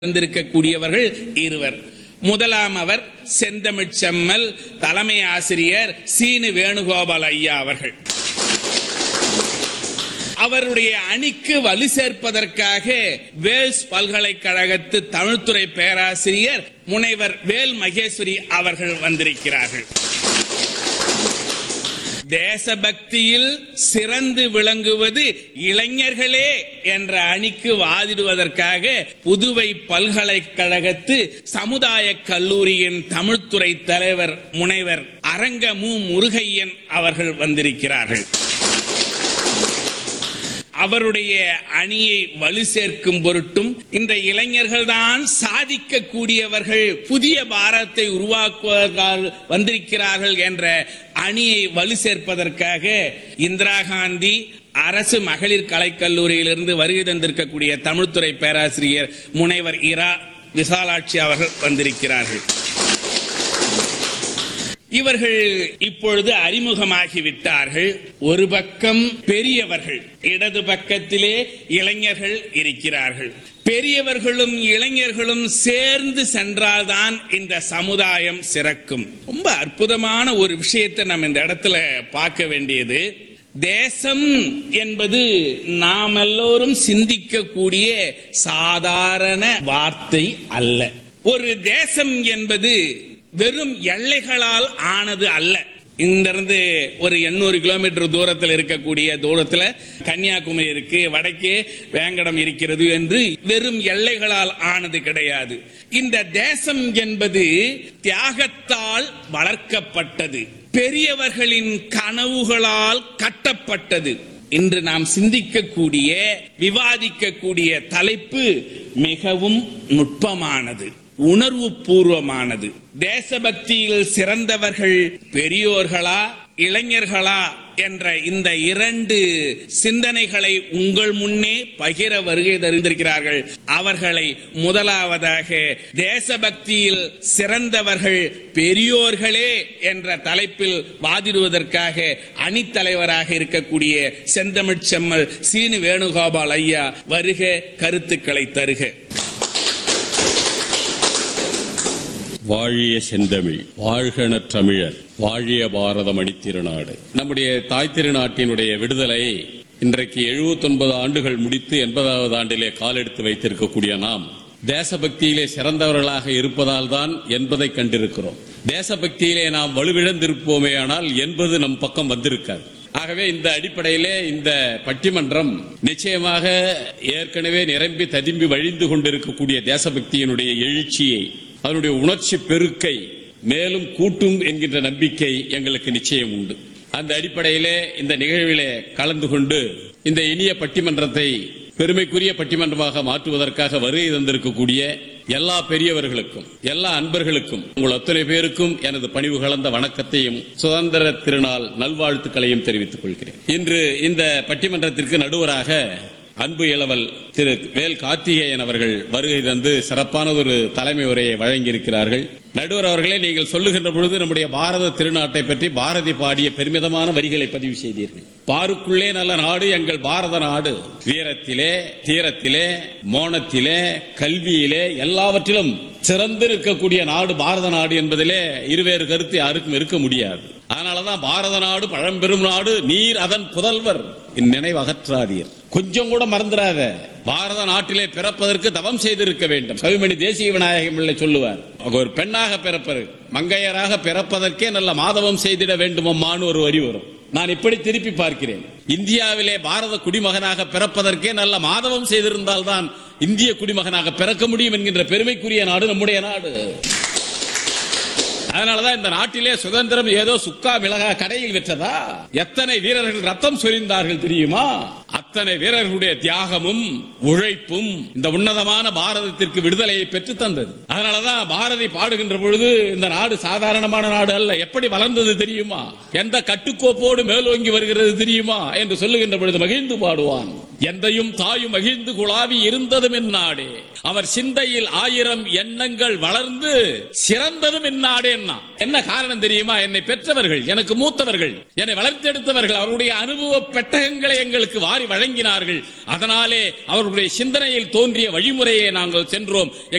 வந்திருக்கக்கூடியவர்கள் இருவர் முதலாம் அவர் செந்தமிழ் செம்மல் தலைமை ஆசிரியர் சீனு வேணுகோபால் ஐயா அவர்கள் அவருடைய அணிக்கு வலு சேர்ப்பதற்காக வேல்ஸ் பல்கலைக்கழகத்து தமிழ்துறை பேராசிரியர் முனைவர் வேல் மகேஸ்வரி அவர்கள் வந்திருக்கிறார்கள் தேசபக்தியில் சிறந்து விளங்குவது இளைஞர்களே என்ற அணிக்கு வாதிடுவதற்காக புதுவை பல்கலைக்கழகத்து சமுதாய கல்லூரியின் தமிழ்துறை தலைவர் முனைவர் அரங்க மு முருகையன் அவர்கள் வந்திருக்கிறார்கள் அவருடைய அணியை வலு சேர்க்கும் பொருட்டும் இந்த இளைஞர்கள் தான் சாதிக்கக்கூடியவர்கள் புதிய பாரத்தை உருவாக்குவதற்காக வந்திருக்கிறார்கள் என்ற அணியை வலு சேர்ப்பதற்காக இந்திரா காந்தி அரசு மகளிர் கலைக்கல்லூரியிலிருந்து வருகை தந்திருக்கக்கூடிய தமிழ்துறை பேராசிரியர் முனைவர் இரா விசாலாட்சி அவர்கள் வந்திருக்கிறார்கள் இவர்கள் இப்பொழுது அறிமுகமாகி விட்டார்கள் ஒரு பக்கம் பெரியவர்கள் இடது பக்கத்திலே இளைஞர்கள் இருக்கிறார்கள் பெரியவர்களும் இளைஞர்களும் சேர்ந்து சென்றால்தான் இந்த சமுதாயம் சிறக்கும் ரொம்ப அற்புதமான ஒரு விஷயத்தை நம்ம இந்த இடத்துல பார்க்க வேண்டியது தேசம் என்பது நாம் எல்லோரும் சிந்திக்கக்கூடிய சாதாரண வார்த்தை அல்ல ஒரு தேசம் என்பது வெறும் எல்லைகளால் ஆனது அல்ல இங்கிருந்து ஒரு எண்ணூறு கிலோமீட்டர் தூரத்தில் இருக்கக்கூடிய தூரத்தில் கன்னியாகுமரி இருக்கு வடக்கே வேங்கடம் இருக்கிறது என்று வெறும் எல்லைகளால் ஆனது கிடையாது இந்த தேசம் என்பது தியாகத்தால் வளர்க்கப்பட்டது பெரியவர்களின் கனவுகளால் கட்டப்பட்டது இன்று நாம் சிந்திக்கக்கூடிய விவாதிக்கக்கூடிய தலைப்பு மிகவும் நுட்பமானது உணர்வு பூர்வமானது தேசபக்தியில் சிறந்தவர்கள் பெரியோர்களா இளைஞர்களா என்ற இந்த இரண்டு சிந்தனைகளை உங்கள் முன்னே பகிர வருகை தருந்திருக்கிறார்கள் அவர்களை முதலாவதாக தேசபக்தியில் சிறந்தவர்கள் பெரியோர்களே என்ற தலைப்பில் வாதிடுவதற்காக அணித்தலைவராக இருக்கக்கூடிய செந்தமிழ் செம்மல் சீனு வேணுகோபால் ஐயா வருக கருத்துக்களை தருக வாழிய செந்தமிழ் வாழ்கன தமிழர் வாழிய பாரதம் அணித்திருநாடு நம்முடைய தாய் திருநாட்டினுடைய விடுதலை இன்றைக்கு 79 ஆண்டுகள் முடித்து எண்பதாவது ஆண்டிலே காலெடுத்து வைத்திருக்கக்கூடிய நாம் தேசபக்தியிலே சிறந்தவர்களாக இருப்பதால் தான் என்பதை கண்டிருக்கிறோம் தேசபக்தியிலே நாம் வலுவிழந்திருப்போமே ஆனால் என்பது நம் பக்கம் வந்திருக்காது ஆகவே இந்த அடிப்படையிலே இந்த பட்டிமன்றம் நிச்சயமாக ஏற்கனவே நிரம்பி ததும்பி வழிந்து கொண்டிருக்கக்கூடிய தேசபக்தியினுடைய எழுச்சியை அதனுடைய உணர்ச்சி பெருக்கை மேலும் கூட்டும் என்கின்ற நம்பிக்கை எங்களுக்கு நிச்சயம் உண்டு அந்த அடிப்படையிலே இந்த நிகழ்விலே கலந்து கொண்டு இந்த இனிய பட்டிமன்றத்தை பெருமைக்குரிய பட்டிமன்றமாக மாற்றுவதற்காக வருகை தந்திருக்கக்கூடிய எல்லா பெரியவர்களுக்கும் எல்லா அன்பர்களுக்கும் உங்கள் அத்தனை பேருக்கும் எனது பணிவு கலந்த வணக்கத்தையும் சுதந்திர திருநாள் நல்வாழ்த்துக்களையும் தெரிவித்துக் கொள்கிறேன் இன்று இந்த பட்டிமன்றத்திற்கு நடுவராக அன்பு இளவல் திரு வேல் கார்த்திகேயன் அவர்கள் வருகை தந்து சிறப்பானதொரு தலைமை உரையை வழங்கியிருக்கிறார்கள் நடுவர் அவர்களே நீங்கள் சொல்லுகின்ற பொழுது நம்முடைய பாரத திருநாட்டை பற்றி பாரதி பாடிய பெருமிதமான வரிகளை பதிவு செய்தீர்கள் பாருக்குள்ளே நல்ல நாடு எங்கள் பாரத நாடு வீரத்திலே தீரத்திலே மோனத்திலே கல்வியிலே எல்லாவற்றிலும் சிறந்து இருக்கக்கூடிய நாடு பாரத நாடு என்பதிலே இருவேறு கருத்து யாருக்கும் இருக்க முடியாது அதனாலதான் பாரத நாடு பழம்பெரும் நாடு நீர் அதன் புதல்வர் இந்நினைவு அகற்றாதீர் கொஞ்சம் கூட மறந்துடாத பாரத நாட்டிலே பிறப்பதற்கு தவம் செய்திருக்க வேண்டும் கவிமணி தேசிய விநாயகம் பிள்ளை சொல்லுவார் ஒரு பெண்ணாக பிறப்பது மங்கையராக பிறப்பதற்கே நல்ல மாதவம் செய்திட வேண்டுமம்மான்னு ஒரு வரி வரும் நான் இப்படி திருப்பி பார்க்கிறேன் இந்தியாவிலே பாரத குடிமகனாக பிறப்பதற்கே நல்ல மாதவம் செய்திருந்தால்தான் இந்திய குடிமகனாக பிறக்க முடியும் என்கின்ற பெருமைக்குரிய நாடு நம்முடைய நாடு அதனாலதான் இந்த நாட்டிலே சுதந்திரம் ஏதோ சுக்கா மிளகா கடையில் விற்றதா எத்தனை வீரர்கள் ரத்தம் சொரிந்தார்கள் தெரியுமா அத்தனை வீரர்களுடைய தியாகமும் உழைப்பும் இந்த உன்னதமான பாரதத்திற்கு விடுதலையை பெற்று தந்தது அதனாலதான் பாரதி பாடுகின்ற பொழுது இந்த நாடு சாதாரணமான நாடு அல்ல எப்படி வளர்ந்தது தெரியுமா எந்த கட்டுக்கோப்போடு மேலோங்கி வருகிறது தெரியுமா என்று சொல்லுகின்ற பொழுது மகிழ்ந்து பாடுவான் எந்தையும் தாயும் மகிழ்ந்து குழாவி இருந்ததும் இந்நாடே அவர் சிந்தையில் ஆயிரம் எண்ணங்கள் வளர்ந்து சிறந்ததும் இந்நாடே என்ன காரணம் தெரியுமா என்னை பெற்றவர்கள் எனக்கு மூத்தவர்கள் என்னை வளர்த்தெடுத்தவர்கள் அவருடைய அனுபவ பெட்டகங்களை எங்களுக்கு வாரி வழங்கினார்கள் அதனாலே அவர்களுடைய சிந்தனையில் தோன்றிய வழிமுறையை நாங்கள் சென்றோம்